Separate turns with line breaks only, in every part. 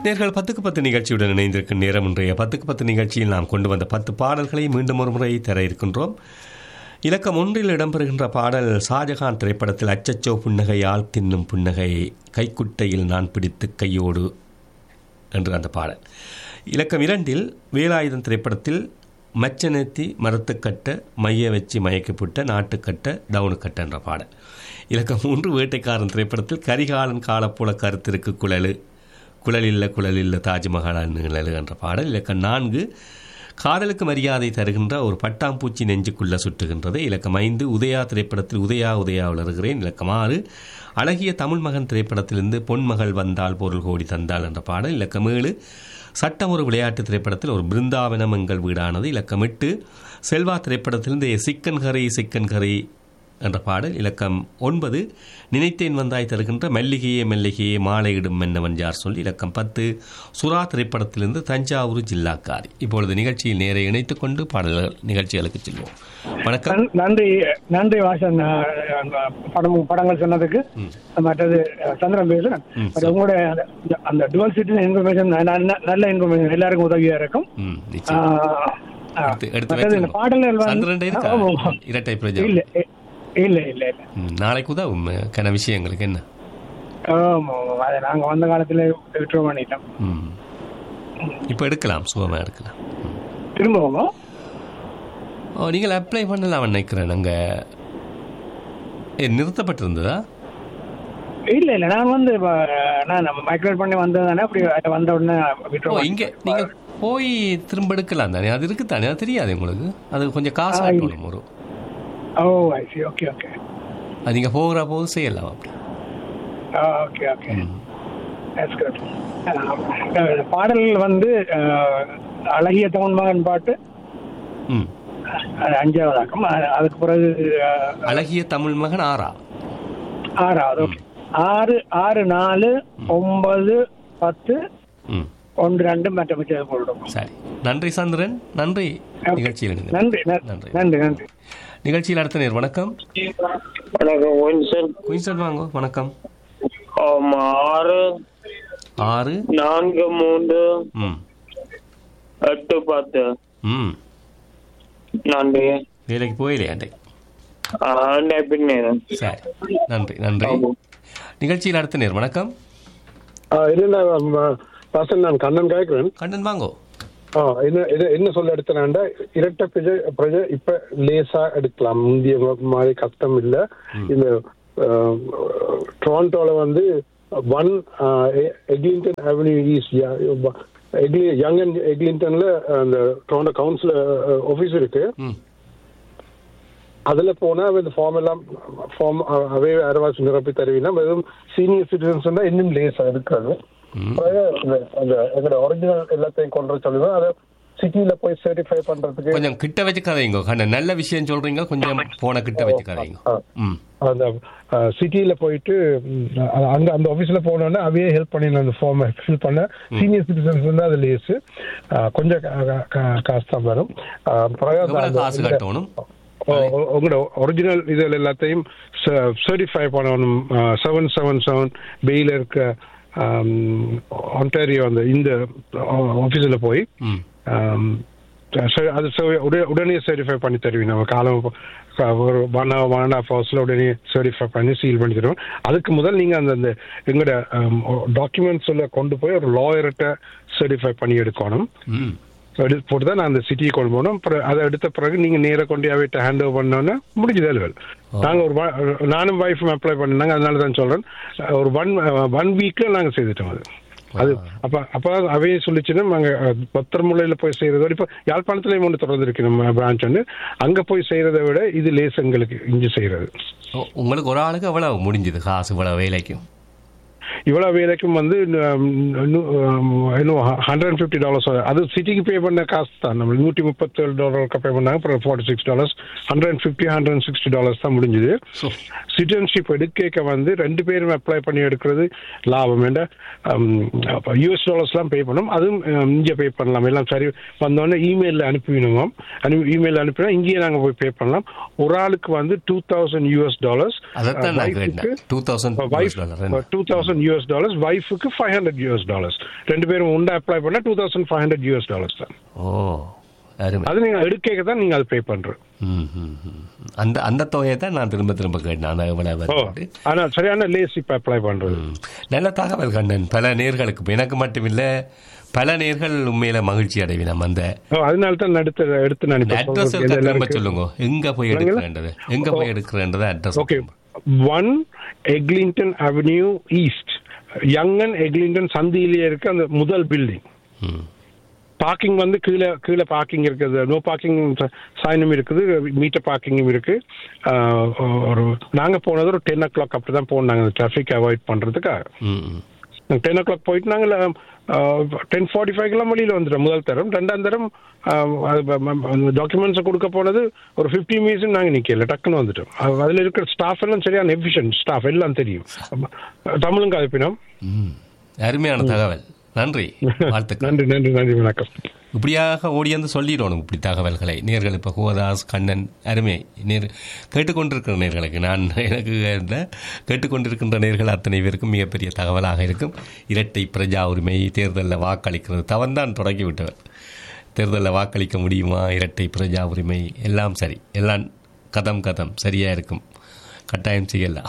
நேர்கள் பத்துக்கு பத்து நிகழ்ச்சியுடன் இணைந்திருக்கும் நேரம் இன்றைய பத்துக்கு பத்து நிகழ்ச்சியில் நாம் கொண்டு வந்த பத்து பாடல்களை மீண்டும் ஒரு முறை தர இருக்கின்றோம் இலக்கம் ஒன்றில் இடம்பெறுகின்ற பாடல் ஷாஜகான் திரைப்படத்தில் அச்சச்சோ புன்னகை ஆள் தின்னும் புன்னகை கைக்குட்டையில் நான் பிடித்து கையோடு என்று அந்த பாடல் இலக்கம் இரண்டில் வேலாயுதம் திரைப்படத்தில் மச்சனத்தி மரத்துக்கட்ட மைய வச்சு மயக்கப்பட்ட நாட்டுக்கட்ட டவுனுக்கட்ட என்ற பாடல் இலக்கம் மூன்று வேட்டைக்காரன் திரைப்படத்தில் கரிகாலன் காலப்போல கருத்திருக்கு குழலு குழலில்ல குழலில்ல தாஜ்மஹால் நிழலு என்ற பாடல் இலக்கம் நான்கு காதலுக்கு மரியாதை தருகின்ற ஒரு பட்டாம்பூச்சி நெஞ்சுக்குள்ள சுட்டுகின்றது இலக்கம் ஐந்து உதயா திரைப்படத்தில் உதயா உதயா உலர்கிறேன் இலக்கம் ஆறு அழகிய தமிழ் மகன் திரைப்படத்திலிருந்து பொன்மகள் வந்தால் பொருள் கோடி தந்தாள் என்ற பாடல் இலக்கம் ஏழு சட்டம் ஒரு விளையாட்டு திரைப்படத்தில் ஒரு பிருந்தாவனம் எங்கள் வீடானது இலக்கம் எட்டு செல்வா திரைப்படத்திலிருந்து சிக்கன் கறி சிக்கன் கறி என்ற பாடல் இலக்கம் ஒன்பது நினைத்தேன் வந்தாய் தருகின்ற மல்லிகையே மல்லிகையே மாலையிடும் மன்னவன் யார் சொல்லி இலக்கம் பத்து சுறா திரைப்படத்திலிருந்து தஞ்சாவூர் ஜில்லாக்காரி இப்பொழுது நிகழ்ச்சியில் நேரே இணைத்துக் கொண்டு பாடல்கள் நிகழ்ச்சிகளுக்கு செல்வோம் வணக்கம்
நன்- நன்றி நன்றி வாசன் அஹ், அந்த படம் படங்கள் சொன்னதுக்கு மற்றது அஹ், சந்திரன் பேசுறேன் பட் உங்களுடைய அந்த- அந்த டுவல் சிட்டி இன்ஃபர்மேஷன் நல்ல இன்ஃபர்மேஷன் எல்லாருக்கும் உதவியா இருக்கும்
ம் நிச்சயம்
ஆஹ், ஆஹ்,
எடுத்து எடுத்து
மற்றது இந்த
வைத்துக்கணும்.
பாடல்கள் வந்து-
சந்திரன் இருக்கா
ஆமா, ஆமா.
இரட்டை பிரஜா
இல்ல இ- இல்ல இல்ல இல்ல
ம், நாளைக்கு உதவும் கன விஷயங்களுக்கு என்ன
ஆமா, ஆமா. அதை நாங்க வந்த காலத்துல விட்டுற பண்ணிட்டோம்
ம் இப்போ எடுக்கலாம் சுகமாக எடுக்கலாம் ம்.
திரும்பவும்
ஓ நீங்கள் அப்ளை பண்ணலாம் நினைக்கிறேன் நாங்கள் ஏ நிறுத்தப்பட்டிருந்ததா
இல்ல இல்ல நான் வந்து இப்ப, நான் மைக்ரோவேட் பண்ணி வந்தது தானே அப்படி அது வந்த உடனே
ஓ
விட்டுருவோம்
இங்கே நீங்கள் போய் திரும்ப எடுக்கலாம் தானே அது இருக்கு தானே அது தெரியாது உங்களுக்கு அது கொஞ்சம் காசு
ஆ, இல்ல.
ஆட்டணும் ஒரு
oh I see okay okay
அது நீங்கள் போகிற போது செய்யலாம் அப்படி
ஓகே ஓகே தட்ஸ் குட் பாடல் வந்து அஹ், அழகிய தமிழ் மகன் பாட்டு
ம்
அது அஞ்சாவதாக்கம் அது- அதுக்கு பிறகு அஹ்,
அழகிய தமிழ் மகன் ஆறா
ஆறாவது ஓகே ஆறு ஆறு நாலு ஒன்பது பத்து
ம்
ஒன்று ரெண்டு மற்ற மிச்சம் போடுறோம்
சரி நன்றி சந்திரன் நன்றி நிகழ்ச்சியில் இணைந்து.
நன்றி ந-
நன்றி.
நன்றி நன்றி
நிகழ்ச்சியில் அடுத்த நேர் வணக்கம்
வணக்கம் வின்சன்
குயின்சன் வாங்க வணக்கம்
ஆமா ஆறு
ஆறு
நான்கு மூன்று
ம்
எட்டு பத்து
ம்
நன்றி
வேலைக்கு போயிலே அண்டை
அண்டை பின்னே
சரி நன்றி நன்றி நிகழ்ச்சியில் அடுத்த நேர் வணக்கம்
இல்ல வாசன் நான் கண்ணன் கேட்கிறேன்
கண்ணன் வாங்கோ
ஆ, என்ன என்ன- என்ன சொல்ல எடுத்தேன்னா இரட்டை பிரஜை பிரஜை இப்ப லேசா எடுக்கலாம் முந்தைய ம- மாதிரி கஷ்டம் இல்ல இந்த டொரண்டோல வந்து one Eglinton avenue east Yonge and எக்லிங்டன்ல அந்த டொரண்டோ கவுன்சில் ஆஃபீஸ் இருக்கு
ம்
அதுல போனா இந்த ஃபார்ம் எல்லாம் ஃபார்ம் அவே அரவாசி நிரப்பி தருவீங்கன்னா வெறும் சீனியர் சிட்டிசன்ஸ் தான் இன்னும் லேசா இருக்காது பிறகு அந்த- அந்த எங்களோட ஒரிஜினல் எல்லாத்தையும் கொண்டு வர சொல்லுவேன் அதை சிட்டில போய் சர்டிஃபை பண்றதுக்கு
கொஞ்சம் கிட்ட வச்சு கதைங்க கண்ணன் நல்ல விஷயம் சொல்றீங்க கொஞ்சம் போன கிட்ட வச்சு கதைங்க
ஆ.
ம்
அந்த சிட்டில போயிட்டு ம், அ- அங்க அந்த ஆபீஸ்ல போனோன்னா அவையே ஹெல்ப் பண்ணிடலாம் அந்த ஃபார்ம் ஃபில் பண்ண சீனியர் சிட்டிசன்ஸ் வந்து அது லேஸ் கொஞ்சம் கா- கா- காசு தான் வரும் ஆ, பிறகு அந்த-
எவ்வளவு
அந்த-
காசு கட்டணும்
ஓ- ஓ- உங்களோட ஒரிஜினல் இதில் எல்லாத்தையும் சர்டிஃபை பண்ணணும் செவன் செவன் செவன் பெயில் இருக்க ஒன்டாரியோ அந்த இந்த ஆஃபீஸில் போய்
ம்
ஆம், ச- அது ச- உட- உடனே சர்டிஃபை பண்ணி தருவீங்க நம்ம காலம் ப- க- ஒரு one hour one and half ஹவர்ஸில் உடனே சர்டிஃபை பண்ணி சீல் பண்ணி தருவோம் அதுக்கு முதல் நீங்கள் அந்த அந்த எங்களோட டாக்குமெண்ட்ஸில் கொண்டு போய் ஒரு லாயர்கிட்ட சர்டிஃபை பண்ணி எடுக்கணும்
ம்
எடுத்து போட்டு தான் நான் அந்த சிட்டியை கொண்டு போனோம் அப்புறம் அதை எடுத்த பிறகு நீங்க நேரா கொண்டு அவைட்ட ஹேண்ட் ஓவர் பண்ணோன்னா முடிஞ்சது அலுவல் நாங்க ஒரு வா- நானும் வைஃபும் அப்ளை பண்ணாங்க அதனால தான் சொல்றேன் ஒரு ஒன் ஒன் வீக்ல நாங்க செய்துட்டோம் அது அது அப்ப அப்பதான் அவையே சொல்லிச்சுன்னா நாங்க பத்திரமுலையில போய் செய்யறதோட இப்ப யாழ்ப்பாணத்துலயும் ஒன்று தொடர்ந்து இருக்கு நம்ம பிரான்ச் ஒன்று அங்க போய் செய்யறதை விட இது லேஸ் எங்களுக்கு இஞ்சி செய்யறது
ஓ, உங்களுக்கு ஒரு ஆளுக்கு எவ்வளவு முடிஞ்சது காசு இவ்வளவு வேலைக்கும்
இவ்வளவு வேலைக்கும் வந்து இன்னும் ஹண்ட்ரட் அண்ட் ஃபிஃப்டி டாலர்ஸ் அது சிட்டிக்கு பே பண்ண காசு தான் நம்ம நூற்றி முப்பத்தேழு டாலருக்கு பே பண்ணாங்க அப்புறம் forty six dollars hundred and fifty hundred and sixty dollars தான் முடிஞ்சுது
So,
சிட்டிசன்ஷிப் எடுக்க வந்து ரெண்டு பேரும் அப்ளை பண்ணி எடுக்கிறது லாபம் ஏண்டா யூஎஸ் டாலர்ஸ்லாம் பே பண்ணணும் அதுவும் um, இங்கே பே பண்ணலாம் எல்லாம் சரி வந்தோடனே இமெயிலில் அனுப்பிவிடுவோம் அனுப்பி இமெயில் அனுப்பினா இங்கேயே நாங்கள் போய் பே பண்ணலாம் ஒரு ஆளுக்கு வந்து டூ தௌசண்ட் யூஎஸ் டாலர்ஸ்
அதைத்தான் நான் கேட்டேன் two thousand
wife two thousand US US dollars ஒய்ஃபுக்கு ஃபைவ் ஹண்ட்ரட் யூஎஸ் டாலர்ஸ் ரெண்டு பேரும் உண்டா அப்ளை பண்ணா two thousand five hundred US dollars தான்
ஓ அருமை
அது நீங்க எடுக்க தான் நீங்க அது பே பண்றது
ம், ம், ம். அந்த அந்த தொகையை தான் நான் திரும்ப திரும்ப கேட்டேன் அந்த எவ்வளவு
ஓ
வருது.
ஆனா சரியான லேஸ் இப்ப அப்ளை பண்றது
ம். நல்ல தகவல் கண்ணன் பல நேர்களுக்கு எனக்கு மட்டுமில்ல பல நேர்கள் உண்மையில மகிழ்ச்சி அடைவினம் அந்த
ஓ அதனால தான் எடுத்து எடுத்து நான் இப்ப
அட்ரஸ்
சொல்றேன். இது
திரும்ப
எல்லாருக்கும்.
சொல்லுங்க எங்க போய்
சொல்லுங்களா?
எடுக்கிறேன்றது எங்க போய் எடுக்கிறேன்றது address
okay one Eglinton avenue east Yonge and Eglinton சந்தியிலேயே இருக்கு அந்த முதல் பில்டிங் பார்க்கிங் வந்து கீழே கீழே பார்க்கிங் இருக்குது நோ பார்க்கிங் சைனும் இருக்குது மீட்டர் பார்க்கிங்கும் இருக்கு ஆஹ் ஒரு நாங்க போனது ஒரு டென் ஓ கிளாக் அப்படி தான் போனோம் நாங்கள் டிராஃபிக் அவாய்ட் பண்றதுக்காக டென் ஓ கிளாக் போயிட்டு நாங்கள் டென் ஃபார்ட்டி ஃபைவ்க்கெல்லாம் வெளியில் வந்துட்டோம் முதல் தரம் ரெண்டாம் தரம் டாக்குமெண்ட்ஸை கொடுக்க போனது ஒரு ஃபிஃப்டி மினிட்ஸ் நாங்கள் நிற்கல டக்குன்னு வந்துட்டோம் அது- அதுல இருக்கிற ஸ்டாஃப் எல்லாம் சரியான எஃபிஷியன்ட் ஸ்டாஃப் எல்லாம் தெரியும் தமிழும் கலப்பினோம்
அருமையான தகவல் நன்றி வாழ்த்துக்கள்
நன்றி நன்றி நன்றி வணக்கம்
இப்படியாக ஓடியாந்து சொல்லிடணும் இப்படி தகவல்களை நேர்கள் இப்போ கோதாஸ் கண்ணன் அருமை நேர் கேட்டுக்கொண்டிருக்கிற நேர்களுக்கு நான் எனக்கு இந்த கேட்டுக்கொண்டிருக்கின்ற நேர்கள் அத்தனை பேருக்கும் மிகப்பெரிய தகவலாக இருக்கும் இரட்டை பிரஜா உரிமை தேர்தலில் வாக்களிக்கிறது தவன்தான் தொடங்கி விட்டவர் தேர்தலில் வாக்களிக்க முடியுமா இரட்டை பிரஜா உரிமை எல்லாம் சரி எல்லாம் கதம் கதம் சரியாக இருக்கும் கட்டாயம் செய்யலாம்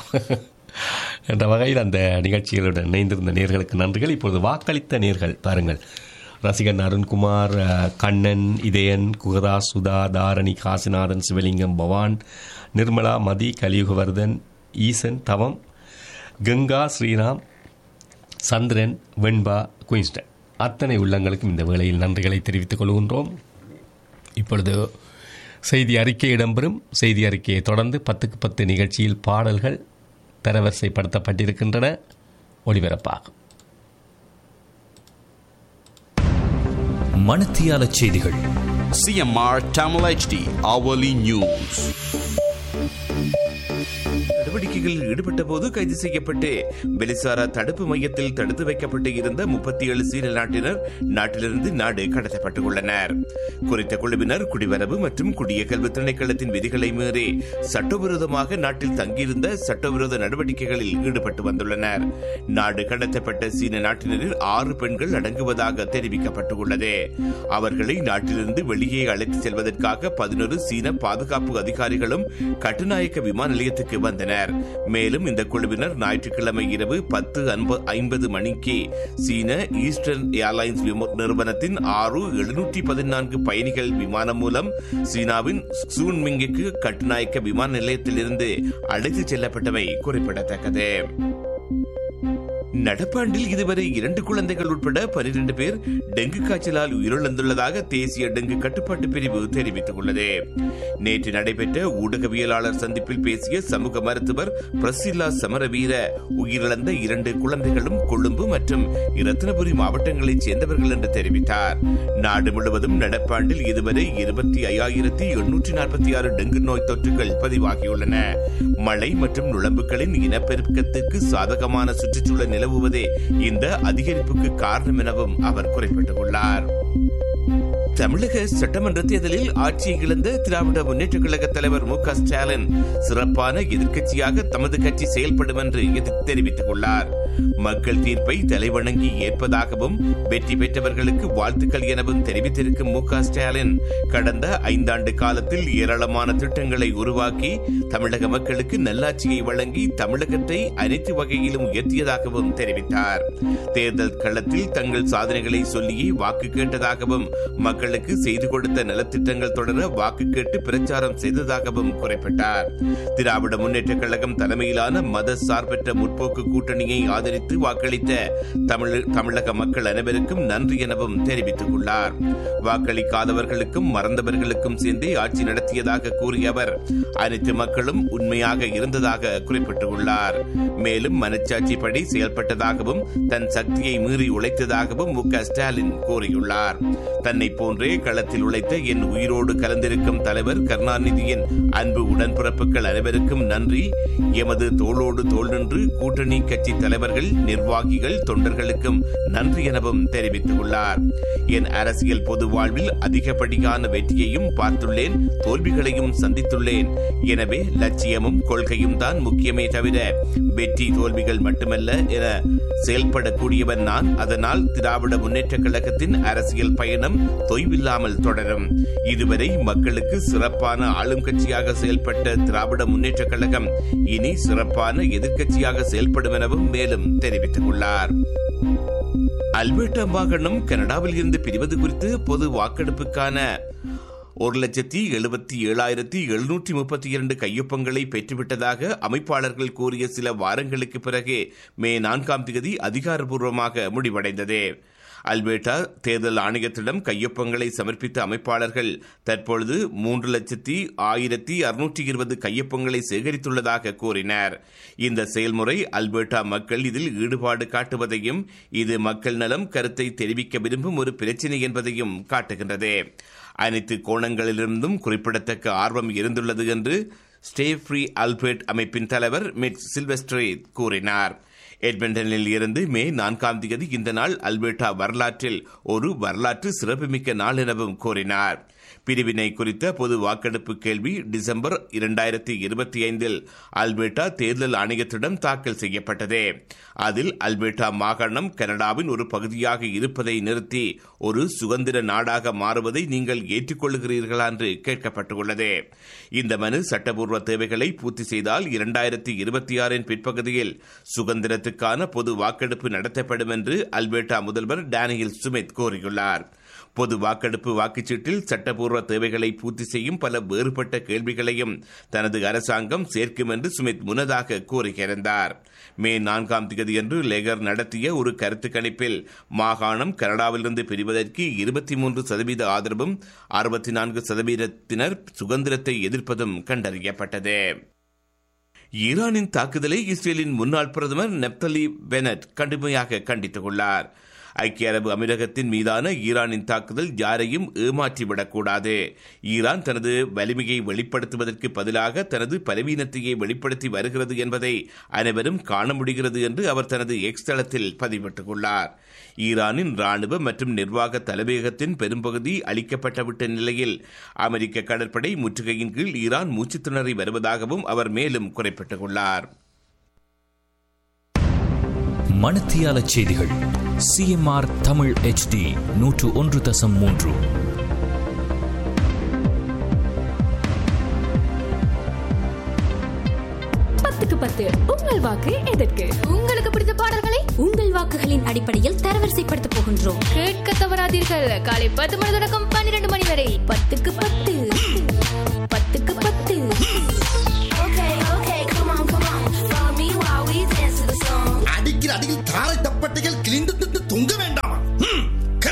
என்ற வகையில் அந்த நிகழ்ச்சிகளுடன் இணைந்திருந்த நேர்களுக்கு நன்றிகள் இப்பொழுது வாக்களித்த நேர்கள் பாருங்கள் ரசிகன் அருண்குமார் அஹ், கண்ணன் இதயன் குகதா சுதா தாரணி காசிநாதன் சிவலிங்கம் பவான் நிர்மலா மதி கலியுகவர்தன் ஈசன் தவம் கங்கா ஸ்ரீராம் சந்திரன் வெண்பா குயின்ஸ்டன் அத்தனை உள்ளங்களுக்கும் இந்த வேளையில் நன்றிகளை தெரிவித்துக் கொள்கின்றோம் இப்பொழுது செய்தி அறிக்கை இடம்பெறும் செய்தி அறிக்கையை தொடர்ந்து பத்துக்கு பத்து நிகழ்ச்சியில் பாடல்கள் தரவரிசைப்படுத்தப்பட்டிருக்கின்றன ஒளிபரப்பாகும்
மணத்தியால செய்திகள்
CMR Tamil HD hourly news.
நடவடிக்கைகளில் ஈடுபட்ட போது கைது செய்யப்பட்டு வெளிசாரா தடுப்பு மையத்தில் தடுத்து வைக்கப்பட்டு இருந்த முப்பத்தி ஏழு சீன நாட்டினர் நாட்டிலிருந்து நாடு கடத்தப்பட்டுள்ளனர் குறித்த குழுவினர் குடிவரவு மற்றும் குடியகல்வு திணைக்களத்தின் விதிகளை மீறி சட்டவிரோதமாக நாட்டில் தங்கியிருந்த சட்டவிரோத நடவடிக்கைகளில் ஈடுபட்டு வந்துள்ளனர் நாடு கடத்தப்பட்ட சீன நாட்டினரில் ஆறு பெண்கள் அடங்குவதாக தெரிவிக்கப்பட்டுள்ளது அவர்களை நாட்டிலிருந்து வெளியே அழைத்து செல்வதற்காக பதினொரு சீன பாதுகாப்பு அதிகாரிகளும் கட்டுநாயக்க விமான நிலையத்துக்கு வந்தனர் மேலும் இந்த குழுவினர் ஞாயிற்றுக்கிழமை இரவு பத்து ஐம்பது மணிக்கு சீன ஈஸ்டர்ன் ஏர்லைன்ஸ் விம- நிறுவனத்தின் ஆறு எழுநூற்றி பதினான்கு பயணிகள் விமானம் மூலம் சீனாவின் சூன்மிங்குக்கு கட்டுநாயக்க விமான நிலையத்திலிருந்து அழைத்துச் செல்லப்பட்டவை குறிப்பிடத்தக்கது நடப்பாண்டில் இதுவரை இரண்டு குழந்தைகள் உட்பட பனிரெண்டு பேர் டெங்கு காய்ச்சலால் உயிரிழந்துள்ளதாக தேசிய டெங்கு கட்டுப்பாட்டு பிரிவு தெரிவித்துள்ளது நேற்று நடைபெற்ற ஊடகவியலாளர் சந்திப்பில் பேசிய சமூக மருத்துவர் பிரசில்லா சமரவீர உயிரிழந்த இரண்டு குழந்தைகளும் கொழும்பு மற்றும் இரத்தினபுரி மாவட்டங்களைச் சேர்ந்தவர்கள் என்று தெரிவித்தார் நாடு முழுவதும் நடப்பாண்டில் இதுவரை இருபத்தி ஐயாயிரத்தி எண்ணூற்றி நாற்பத்தி ஆறு டெங்கு நோய் தொற்றுகள் பதிவாகியுள்ளன மழை மற்றும் நுழம்புகளின் இனப்பெருக்கத்துக்கு சாதகமான சுற்றுச்சூழல் நிலவுவதே இந்த அதிகரிப்புக்கு காரணம் எனவும் அவர் குறிப்பிட்டுள்ளார் தமிழக சட்டமன்ற தேர்தலில் ஆட்சியை இழந்த திராவிட முன்னேற்ற கழக தலைவர் மு க ஸ்டாலின் சிறப்பான எதிர்க்கட்சியாக தமது கட்சி செயல்படும் என்று எதிர்த்து தெரிவித்துள்ளார் மக்கள் தீர்ப்பை தலைவணங்கி ஏற்பதாகவும் வெற்றி பெற்றவர்களுக்கு வாழ்த்துக்கள் எனவும் தெரிவித்திருக்கும் மு க ஸ்டாலின் கடந்த ஐந்தாண்டு காலத்தில் ஏராளமான திட்டங்களை உருவாக்கி தமிழக மக்களுக்கு நல்லாட்சியை வழங்கி தமிழகத்தை அனைத்து வகையிலும் உயர்த்தியதாகவும் தெரிவித்தார் தேர்தல் களத்தில் தங்கள் சாதனைகளை சொல்லியே வாக்கு கேட்டதாகவும் மக்களுக்கு செய்து கொடுத்த நலத்திட்டங்கள் தொடர வாக்கு கேட்டு பிரச்சாரம் செய்ததாகவும் குறிப்பிட்டார் திராவிட முன்னேற்ற கழகம் தலைமையிலான மத சார்பற்ற முற்போக்கு கூட்டணியை ஆதரித்து வாக்களித்த தமிழ் தமிழக மக்கள் அனைவருக்கும் நன்றி எனவும் தெரிவித்துள்ளார் வாக்களிக்காதவர்களுக்கும் மறந்தவர்களுக்கும் சேர்ந்தே ஆட்சி நடத்தியதாக கூறிய அவர் அனைத்து மக்களும் உண்மையாக இருந்ததாக குறிப்பிட்டுள்ளார் மேலும் மனச்சாட்சிப்படி செயல்பட்டதாகவும் தன் சக்தியை மீறி உழைத்ததாகவும் மு க ஸ்டாலின் கூறியுள்ளார் தன்னை போன்ற போன்றே களத்தில் உழைத்த என் உயிரோடு கலந்திருக்கும் தலைவர் கருணாநிதியின் அன்பு உடன்பிறப்புகள் அனைவருக்கும் நன்றி எமது தோளோடு தோள் நின்று கூட்டணி கட்சி தலைவர்கள் நிர்வாகிகள் தொண்டர்களுக்கும் நன்றி எனவும் தெரிவித்துள்ளார் என் அரசியல் பொது வாழ்வில் அதிகப்படியான வெற்றியையும் பார்த்துள்ளேன் தோல்விகளையும் சந்தித்துள்ளேன் எனவே லட்சியமும் கொள்கையும் தான் முக்கியமே தவிர வெற்றி தோல்விகள் மட்டுமல்ல என செயல்படக்கூடியவன் நான் அதனால் திராவிட முன்னேற்ற கழகத்தின் அரசியல் பயணம் தொய்வில்லாமல் தொடரும் இதுவரை மக்களுக்கு சிறப்பான ஆளும் கட்சியாக செயல்பட்ட திராவிட முன்னேற்ற கழகம் இனி சிறப்பான எதிர்க்கட்சியாக செயல்படும் எனவும் மேலும் தெரிவித்துள்ளார் அல்பர்டா மாகாணம் கனடாவில் இருந்து பிரிவது குறித்து பொது வாக்கெடுப்புக்கான ஒரு லட்சத்தி எழுபத்தி ஏழாயிரத்தி எழுநூற்றி முப்பத்தி இரண்டு கையொப்பங்களை பெற்றுவிட்டதாக அமைப்பாளர்கள் கூறிய சில வாரங்களுக்கு பிறகு மே நான்காம் தேதி அதிகாரப்பூர்வமாக முடிவடைந்தது அல்பேட்டா தேர்தல் ஆணையத்திடம் கையொப்பங்களை சமர்ப்பித்த அமைப்பாளர்கள் தற்பொழுது மூன்று லட்சத்தி ஆயிரத்தி அறுநூற்றி இருபது கையொப்பங்களை சேகரித்துள்ளதாக கூறினர் இந்த செயல்முறை அல்பேட்டா மக்கள் இதில் ஈடுபாடு காட்டுவதையும் இது மக்கள் நலம் கருத்தை தெரிவிக்க விரும்பும் ஒரு பிரச்சினை என்பதையும் காட்டுகின்றது அனைத்து கோணங்களிலிருந்தும் குறிப்பிடத்தக்க ஆர்வம் இருந்துள்ளது என்று ஸ்டே ஃப்ரீ அல்பர்ட் அமைப்பின் தலைவர் மிட் சில்வெஸ்ட்ரே கூறினார் எட்மண்டனில் இருந்து மே நான்காம் தேதி இந்த நாள் அல்பர்டா வரலாற்றில் ஒரு வரலாற்று சிறப்புமிக்க நாள் எனவும் கூறினார் பிரிவினை குறித்த பொது வாக்கெடுப்பு கேள்வி டிசம்பர் இரண்டாயிரத்தி இருபத்தி ஐந்தில் அல்பர்டா தேர்தல் ஆணையத்திடம் தாக்கல் செய்யப்பட்டது அதில் அல்பர்டா மாகாணம் கனடாவின் ஒரு பகுதியாக இருப்பதை நிறுத்தி ஒரு சுதந்திர நாடாக மாறுவதை நீங்கள் ஏற்றுக்கொள்கிறீர்களா என்று கேட்கப்பட்டுள்ளது இந்த மனு சட்டப்பூர்வ தேவைகளை பூர்த்தி செய்தால் இரண்டாயிரத்தி இருபத்தி ஆறின் பிற்பகுதியில் சுதந்திரத்துக்கான பொது வாக்கெடுப்பு நடத்தப்படும் என்று அல்பர்டா முதல்வர் டேனியல் சுமித் கூறியுள்ளார் பொது வாக்கெடுப்பு வாக்குச்சீட்டில் சட்டப்பூர்வ தேவைகளை பூர்த்தி செய்யும் பல வேறுபட்ட கேள்விகளையும் தனது அரசாங்கம் சேர்க்கும் என்று சுமித் முன்னதாக கூறியிருந்தார் மே நான்காம் தேதியன்று லேகர் நடத்திய ஒரு கருத்து கணிப்பில் மாகாணம் கனடாவிலிருந்து பிரிவதற்கு இருபத்தி மூன்று சதவீத ஆதரவும் அறுபத்தி நான்கு சதவீதத்தினர் சுதந்திரத்தை எதிர்ப்பதும் கண்டறியப்பட்டது ஈரானின் தாக்குதலை இஸ்ரேலின் முன்னாள் பிரதமர் நெப்தலி பெனட் கடுமையாக கண்டித்துள்ளார் ஐக்கிய அரபு அமீரகத்தின் மீதான ஈரானின் தாக்குதல் யாரையும் ஏமாற்றிவிடக்கூடாது ஈரான் தனது வலிமையை வெளிப்படுத்துவதற்கு பதிலாக தனது பலவீனத்தையே வெளிப்படுத்தி வருகிறது என்பதை அனைவரும் காண முடிகிறது என்று அவர் தனது எக்ஸ் தளத்தில் பதிவிட்டுள்ளார் ஈரானின் ராணுவ மற்றும் நிர்வாக தலைமையகத்தின் பெரும்பகுதி அளிக்கப்பட்டுவிட்ட நிலையில் அமெரிக்க கடற்படை முற்றுகையின் கீழ் ஈரான் மூச்சு திணறி வருவதாகவும் அவர் மேலும் குறிப்பிட்டுள்ளார்
மணத்தியால செய்திகள் சிஎம்ஆர் தமிழ் ஹெச்டி நூற்று ஒன்று தசம் மூன்று
பத்துக்கு பத்து உங்கள் வாக்கு எதற்கு
உங்களுக்கு பிடித்த பாடல்களை உங்கள் வாக்குகளின் அடிப்படையில் தரவரிசைப்படுத்த போகின்றோம்
கேட்க தவறாதீர்கள் காலை பத்து மணி தொடக்கம் பன்னிரண்டு மணி வரை
பத்துக்கு பத்து பத்துக்கு பத்து
அடிக்கிற அடியில் தாரை தப்பட்டைகள் கிழிந்து திட்டு தொங்க